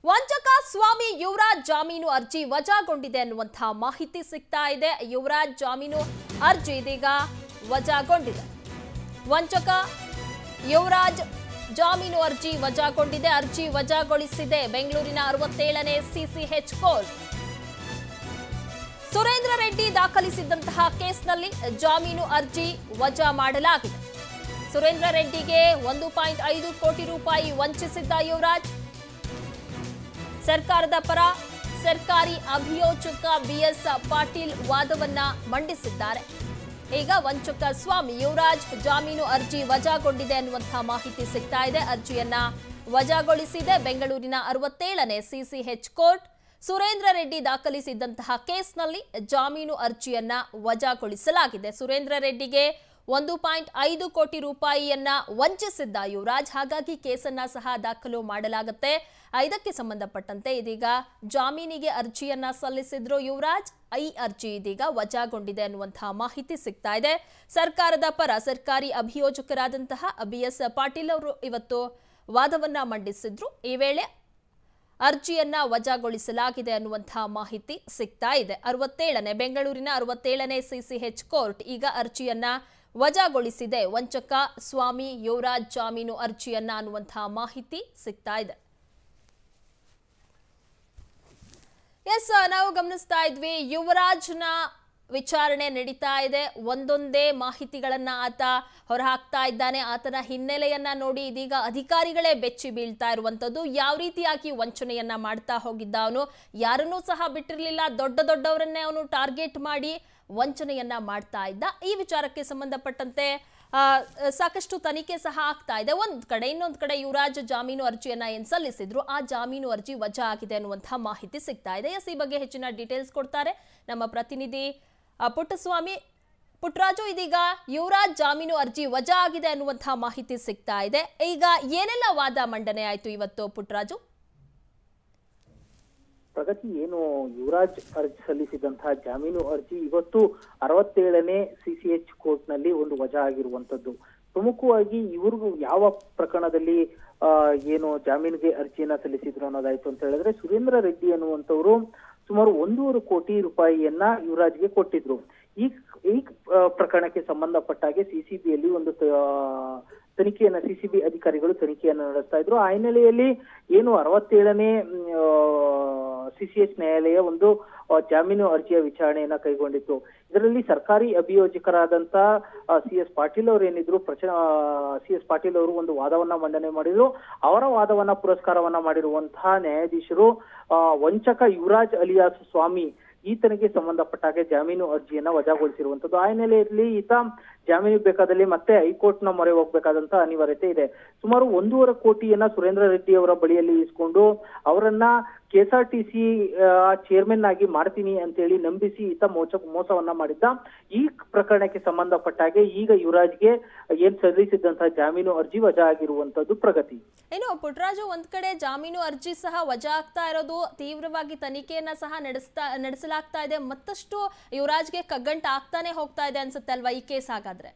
ವಂಚಕ ಸ್ವಾಮಿ ಯುವರಾಜ್ ಜಾಮೀನು ಅರ್ಜಿ ವಜಾಗೊಂಡಿದೆ ಅನ್ನುವಂತಹ ಮಾಹಿತಿ ಸಿಗ್ತಾ ಇದೆ ಯುವರಾಜ್ ಜಾಮೀನು ಅರ್ಜಿ ಇದೀಗ ವಜಾಗೊಂಡಿದೆ ವಂಚಕ ಯುವರಾಜ್ ಜಾಮೀನು ಅರ್ಜಿ ವಜಾಗೊಂಡಿದೆ ಅರ್ಜಿ ವಜಾಗೊಳಿಸಿದೆ ಬೆಂಗಳೂರಿನ ಅರವತ್ತೇಳನೇ ಸಿಸಿಎಚ್ ಕೋರ್ಟ್ ಸುರೇಂದ್ರ ರೆಡ್ಡಿ ದಾಖಲಿಸಿದ್ದಂತಹ ಕೇಸ್ನಲ್ಲಿ ಜಾಮೀನು ಅರ್ಜಿ ವಜಾ ಮಾಡಲಾಗಿದೆ ಸುರೇಂದ್ರ ರೆಡ್ಡಿಗೆ ಒಂದು ಪಾಯಿಂಟ್ ಐದು ಕೋಟಿ ರೂಪಾಯಿ ವಂಚಿಸಿದ್ದ ಯುವರಾಜ್ ಸರ್ಕಾರದ ಪರ ಸರ್ಕಾರಿ ಅಭಿಯೋಜಕ ಬಿಎಸ್ ಪಾಟೀಲ್ ವಾದವನ್ನ ಮಂಡಿಸಿದ್ದಾರೆ ಈಗ ವಂಚಕ ಸ್ವಾಮಿ ಯುವರಾಜ್ ಜಾಮೀನು ಅರ್ಜಿ ವಜಾಗೊಂಡಿದೆ ಅನ್ನುವಂತಹ ಮಾಹಿತಿ ಸಿಗ್ತಾ ಇದೆ ಅರ್ಜಿಯನ್ನ ವಜಾಗೊಳಿಸಿದೆ ಬೆಂಗಳೂರಿನ ಅರವತ್ತೇಳನೇ ಸಿಸಿಎಚ್ ಕೋರ್ಟ್ ಸುರೇಂದ್ರ ರೆಡ್ಡಿ ದಾಖಲಿಸಿದ್ದಂತಹ ಕೇಸ್ನಲ್ಲಿ ಜಾಮೀನು ಅರ್ಜಿಯನ್ನ ವಜಾಗೊಳಿಸಲಾಗಿದೆ ಸುರೇಂದ್ರ ರೆಡ್ಡಿಗೆ ಒಂದು ಪಾಯಿಂಟ್ ಐದು ಕೋಟಿ ರೂಪಾಯಿಯನ್ನ ವಂಚಿಸಿದ್ದ ಯುವರಾಜ್ ಹಾಗಾಗಿ ಕೇಸನ್ನ ಸಹ ದಾಖಲು ಮಾಡಲಾಗುತ್ತೆ ಇದಕ್ಕೆ ಸಂಬಂಧಪಟ್ಟಂತೆ ಇದೀಗ ಜಾಮೀನಿಗೆ ಅರ್ಜಿಯನ್ನ ಸಲ್ಲಿಸಿದ್ರು ಯುವರಾಜ್ ಈ ಅರ್ಜಿ ಇದೀಗ ವಜಾಗೊಂಡಿದೆ ಅನ್ನುವಂತಹ ಮಾಹಿತಿ ಸಿಗ್ತಾ ಇದೆ ಸರ್ಕಾರದ ಪರ ಸರ್ಕಾರಿ ಅಭಿಯೋಜಕರಾದಂತಹ ಬಿ ಎಸ್ ಪಾಟೀಲ್ ಅವರು ಇವತ್ತು ವಾದವನ್ನ ಮಂಡಿಸಿದ್ರು ಈ ವೇಳೆ ಅರ್ಜಿಯನ್ನ ವಜಾಗೊಳಿಸಲಾಗಿದೆ ಅನ್ನುವಂತಹ ಮಾಹಿತಿ ಸಿಗ್ತಾ ಇದೆ ಅರವತ್ತೇಳನೇ ಬೆಂಗಳೂರಿನ ಅರವತ್ತೇಳನೇ ಸಿಸಿಎಚ್ ಕೋರ್ಟ್ ಈಗ ಅರ್ಜಿಯನ್ನ ವಜಾಗೊಳಿಸಿದೆ ವಂಚಕ ಸ್ವಾಮಿ ಯುವರಾಜ್ ಜಾಮೀನು ಅರ್ಜಿಯನ್ನ ಅನ್ನುವಂತಹ ಮಾಹಿತಿ ಸಿಗ್ತಾ ಇದೆ ಎಸ್ ನಾವು ಗಮನಿಸ್ತಾ ಇದ್ವಿ ಯುವರಾಜ್ನ ವಿಚಾರಣೆ ನಡೀತಾ ಇದೆ ಒಂದೊಂದೇ ಮಾಹಿತಿಗಳನ್ನ ಆತ ಹೊರಹಾಕ್ತಾ ಇದ್ದಾನೆ ಆತನ ಹಿನ್ನೆಲೆಯನ್ನ ನೋಡಿ ಇದೀಗ ಅಧಿಕಾರಿಗಳೇ ಬೆಚ್ಚಿ ಬೀಳ್ತಾ ಇರುವಂತದ್ದು ಯಾವ ರೀತಿಯಾಗಿ ವಂಚನೆಯನ್ನ ಮಾಡ್ತಾ ಹೋಗಿದ್ದ ಅವನು ಯಾರನ್ನೂ ಸಹ ಬಿಟ್ಟಿರಲಿಲ್ಲ ದೊಡ್ಡ ದೊಡ್ಡವರನ್ನೇ ಅವನು ಟಾರ್ಗೆಟ್ ಮಾಡಿ ವಂಚನೆಯನ್ನ ಮಾಡ್ತಾ ಇದ್ದ ಈ ವಿಚಾರಕ್ಕೆ ಸಂಬಂಧಪಟ್ಟಂತೆ ಆ, ಸಾಕಷ್ಟು ತನಿಖೆ ಸಹ ಆಗ್ತಾ ಇದೆ ಒಂದ್ ಕಡೆ ಇನ್ನೊಂದ್ ಕಡೆ ಯುವರಾಜ್ ಜಾಮೀನು ಅರ್ಜಿಯನ್ನ ಏನ್ ಸಲ್ಲಿಸಿದ್ರು ಆ ಜಾಮೀನು ಅರ್ಜಿ ವಜಾ ಆಗಿದೆ ಅನ್ನುವಂತಹ ಮಾಹಿತಿ ಸಿಗ್ತಾ ಇದೆ ಎಸ್ ಈ ಬಗ್ಗೆ ಹೆಚ್ಚಿನ ಡೀಟೇಲ್ಸ್ ಕೊಡ್ತಾರೆ ನಮ್ಮ ಪ್ರತಿನಿಧಿ ಆ, ಪುಟ್ಟಸ್ವಾಮಿ ಪುಟ್ಟರಾಜು ಇದೀಗ ಯುವರಾಜ್ ಜಾಮೀನು ಅರ್ಜಿ ವಜಾ ಆಗಿದೆ ಅನ್ನುವಂತಹ ಮಾಹಿತಿ ಸಿಗ್ತಾ ಇದೆ ಈಗ ಏನೆಲ್ಲ ವಾದ ಮಂಡನೆ ಆಯ್ತು ಇವತ್ತು ಪುಟ್ಟರಾಜು ಪ್ರಗತಿ ಏನು ಯುವರಾಜ್ ಅರ್ಜಿ ಸಲ್ಲಿಸಿದಂತಹ ಜಾಮೀನು ಅರ್ಜಿ ಇವತ್ತು ಅರವತ್ತೇಳನೇ ಸಿಸಿಎಚ್ ಕೋರ್ಟ್ ನಲ್ಲಿ ಒಂದು ವಜಾ ಆಗಿರುವಂತದ್ದು ಪ್ರಮುಖವಾಗಿ ಇವ್ರಿಗೂ ಯಾವ ಪ್ರಕರಣದಲ್ಲಿ ಆ, ಏನು ಜಾಮೀನಿಗೆ ಅರ್ಜಿಯನ್ನ ಸಲ್ಲಿಸಿದ್ರು ಅನ್ನೋದಾಯ್ತು ಅಂತ ಹೇಳಿದ್ರೆ ಸುರೇಂದ್ರ ರೆಡ್ಡಿ ಅನ್ನುವಂಥವ್ರು ಸುಮಾರು ಒಂದೂವರೆ ಕೋಟಿ ರೂಪಾಯಿಯನ್ನ ಯುವರಾಜ್ಗೆ ಕೊಟ್ಟಿದ್ರು ಈ ಈ ಆ, ಪ್ರಕರಣಕ್ಕೆ ಸಂಬಂಧಪಟ್ಟಾಗೆ ಸಿಸಿಬಿಯಲ್ಲಿ ಒಂದು ತ- ತನಿಖೆಯನ್ನ ಸಿಸಿಬಿ ಅಧಿಕಾರಿಗಳು ತನಿಖೆಯನ್ನ ನಡೆಸ್ತಾ ಇದ್ರು ಆ ಹಿನ್ನೆಲೆಯಲ್ಲಿ ಏನು ಅರವತ್ತೇಳನೇ ಸಿಸಿಎಚ್ ನ್ಯಾಯಾಲಯ ಒಂದು ಆ, ಜಾಮೀನು ಅರ್ಜಿಯ ವಿಚಾರಣೆಯನ್ನ ಕೈಗೊಂಡಿತ್ತು ಇದರಲ್ಲಿ ಸರ್ಕಾರಿ ಅಭಿಯೋಜಕರಾದಂತ ಸಿ ಎಸ್ ಪಾಟೀಲ್ ಅವರು ಏನಿದ್ರು ಪ್ರಚ ಸಿ ಎಸ್ ಪಾಟೀಲ್ ಅವರು ಒಂದು ವಾದವನ್ನ ಮಂಡನೆ ಮಾಡಿದ್ರು ಅವರ ವಾದವನ್ನ ಪುರಸ್ಕಾರವನ್ನ ಮಾಡಿರುವಂತಹ ನ್ಯಾಯಾಧೀಶರು ಆ, ವಂಚಕ ಯುವರಾಜ್ ಅಲಿಯಾಸ್ ಸ್ವಾಮಿ ಈತನಿಗೆ ಸಂಬಂಧಪಟ್ಟಾಗೆ ಜಾಮೀನು ಅರ್ಜಿಯನ್ನ ವಜಾಗೊಳಿಸಿರುವಂತದ್ದು ಆ ಹಿನ್ನೆಲೆಯಲ್ಲಿ ಈತ ಜಾಮೀನು ಬೇಕಾದಲ್ಲಿ ಮತ್ತೆ ಹೈಕೋರ್ಟ್ ನ ಮೊರೆ ಹೋಗ್ಬೇಕಾದಂತ ಅನಿವಾರ್ಯತೆ ಇದೆ ಸುಮಾರು ಒಂದೂವರೆ ಕೋಟಿಯನ್ನ ಸುರೇಂದ್ರ ರೆಡ್ಡಿ ಅವರ ಬಳಿಯಲ್ಲಿ ಇಸ್ಕೊಂಡು ಅವರನ್ನ ಕೆಎಸ್ಆರ್ಟಿಸಿ ಚೇರ್ಮನ್ ಆಗಿ ಮಾಡ್ತೀನಿ ಅಂತೇಳಿ ನಂಬಿಸಿ ಈತ ಮೋಸ ಮೋಸವನ್ನ ಮಾಡಿದ್ದ ಈ ಪ್ರಕರಣಕ್ಕೆ ಸಂಬಂಧಪಟ್ಟಾಗೆ ಈಗ ಯುವರಾಜ್ಗೆ ಏನ್ ಸಲ್ಲಿಸಿದಂತಹ ಜಾಮೀನು ಅರ್ಜಿ ವಜಾ ಆಗಿರುವಂತದ್ದು ಪ್ರಗತಿ ಇನ್ನು ಪುಟ್ಟರಾಜು ಒಂದ್ ಕಡೆ ಜಾಮೀನು ಅರ್ಜಿ ಸಹ ವಜಾ ಆಗ್ತಾ ಇರೋದು ತೀವ್ರವಾಗಿ ತನಿಖೆಯನ್ನ ಸಹ ನಡೆಸ್ತಾ ನಡೆಸಲಾಗ್ತಾ ಇದೆ ಮತ್ತಷ್ಟು ಯುವರಾಜ್ಗೆ ಕಗ್ಗಂಟ ಆಗ್ತಾನೆ ಹೋಗ್ತಾ ಇದೆ ಅನ್ಸುತ್ತೆ ಅಲ್ವಾ ಈ ಕೇಸ್ ಹಾಗಾದ್ರೆ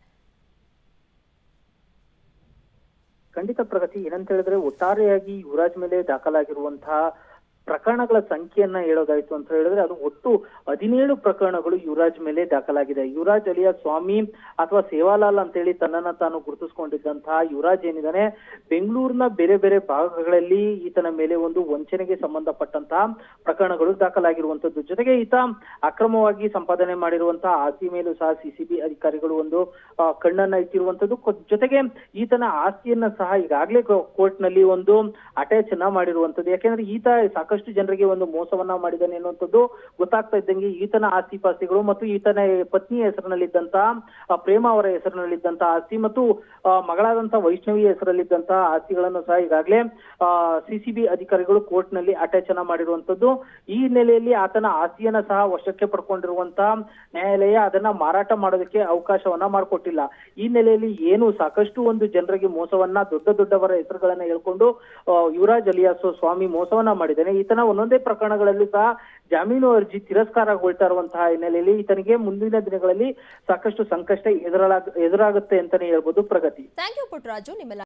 ಖಂಡಿತ ಪ್ರಗತಿ ಏನಂತ ಹೇಳಿದ್ರೆ ಒಟ್ಟಾರೆಯಾಗಿ ಯುವರಾಜ್ ಮೇಲೆ ದಾಖಲಾಗಿರುವಂತಹ ಪ್ರಕರಣಗಳ ಸಂಖ್ಯೆಯನ್ನ ಹೇಳೋದಾಯ್ತು ಅಂತ ಹೇಳಿದ್ರೆ ಅದು ಒಟ್ಟು ಹದಿನೇಳು ಪ್ರಕರಣಗಳು ಯುವರಾಜ್ ಮೇಲೆ ದಾಖಲಾಗಿದೆ ಯುವರಾಜ್ ಅಲಿಯಾ ಸ್ವಾಮಿ ಅಥವಾ ಸೇವಾಲಾಲ್ ಅಂತೇಳಿ ತನ್ನನ್ನ ತಾನು ಗುರುತಿಸಿಕೊಂಡಿದ್ದಂತಹ ಯುವರಾಜ್ ಏನಿದಾನೆ ಬೆಂಗಳೂರಿನ ಬೇರೆ ಬೇರೆ ಭಾಗಗಳಲ್ಲಿ ಈತನ ಮೇಲೆ ಒಂದು ವಂಚನೆಗೆ ಸಂಬಂಧಪಟ್ಟಂತಹ ಪ್ರಕರಣಗಳು ದಾಖಲಾಗಿರುವಂತದ್ದು ಜೊತೆಗೆ ಈತ ಅಕ್ರಮವಾಗಿ ಸಂಪಾದನೆ ಮಾಡಿರುವಂತಹ ಆಸ್ತಿ ಮೇಲೂ ಸಹ ಸಿಸಿಬಿ ಅಧಿಕಾರಿಗಳು ಒಂದು ಆ, ಕಣ್ಣನ್ನ ಇಟ್ಟಿರುವಂತದ್ದು ಕೊ- ಜೊತೆಗೆ ಈತನ ಆಸ್ತಿಯನ್ನ ಸಹ ಈಗಾಗಲೇ ಕೋರ್ಟ್ ನಲ್ಲಿ ಒಂದು ಅಟ್ಯಾಚ್ ಅನ್ನ ಮಾಡಿರುವಂತದ್ದು ಯಾಕೆಂದ್ರೆ ಈತ ಸಾಕಷ್ಟು ಜನರಿಗೆ ಒಂದು ಮೋಸವನ್ನ ಮಾಡಿದ್ದಾನೆ ಅನ್ನುವಂಥದ್ದು ಗೊತ್ತಾಗ್ತಾ ಇದ್ದಂಗೆ ಈತನ ಆಸ್ತಿ ಪಾಸ್ತಿಗಳು ಮತ್ತು ಈತನ ಪತ್ನಿಯ ಹೆಸರಿನಲ್ಲಿದ್ದಂತಹ ಆ, ಪ್ರೇಮ ಅವರ ಹೆಸರಿನಲ್ಲಿದ್ದಂತಹ ಆಸ್ತಿ ಮತ್ತು ಆ, ಮಗಳಾದಂತಹ ವೈಷ್ಣವಿ ಹೆಸರಲ್ಲಿದ್ದಂತಹ ಆಸ್ತಿಗಳನ್ನು ಸಹ ಈಗಾಗಲೇ ಸಿಸಿಬಿ ಅಧಿಕಾರಿಗಳು ಕೋರ್ಟ್ ನಲ್ಲಿ ಅಟ್ಯಾಚ್ ಅನ್ನ ಮಾಡಿರುವಂತದ್ದು ಈ ಹಿನ್ನೆಲೆಯಲ್ಲಿ ಆತನ ಆಸ್ತಿಯನ್ನ ಸಹ ವಶಕ್ಕೆ ಪಡ್ಕೊಂಡಿರುವಂತಹ ನ್ಯಾಯಾಲಯ ಅದನ್ನ ಮಾರಾಟ ಮಾಡೋದಕ್ಕೆ ಅವಕಾಶವನ್ನ ಮಾಡಿಕೊಟ್ಟಿಲ್ಲ ಈ ಹಿನ್ನೆಲೆಯಲ್ಲಿ ಏನು ಸಾಕಷ್ಟು ಒಂದು ಜನರಿಗೆ ಮೋಸವನ್ನ ದೊಡ್ಡ ದೊಡ್ಡವರ ಹೆಸರುಗಳನ್ನ ಹೇಳ್ಕೊಂಡು ಆ, ಯುವರಾಜ್ ಅಲಿಯಾಸ್ ಸ್ವಾಮಿ ಮೋಸವನ್ನ ಮಾಡಿದ್ದಾನೆ ಈತನ ಒಂದೊಂದೇ ಪ್ರಕರಣಗಳಲ್ಲಿ ಸಹ ಜಾಮೀನು ಅರ್ಜಿ ತಿರಸ್ಕಾರಗೊಳ್ತಾ ಇರುವಂತಹ ಹಿನ್ನೆಲೆಯಲ್ಲಿ ಈತನಿಗೆ ಮುಂದಿನ ದಿನಗಳಲ್ಲಿ ಸಾಕಷ್ಟು ಸಂಕಷ್ಟ ಎದುರಾಗ ಎದುರಾಗುತ್ತೆ ಅಂತಾನೆ ಹೇಳ್ಬೋದು ಪ್ರಗತಿ ಥ್ಯಾಂಕ್ ಯು ಪುಟ್ಟರಾಜು ನಿಮ್ಮೆಲ್ಲ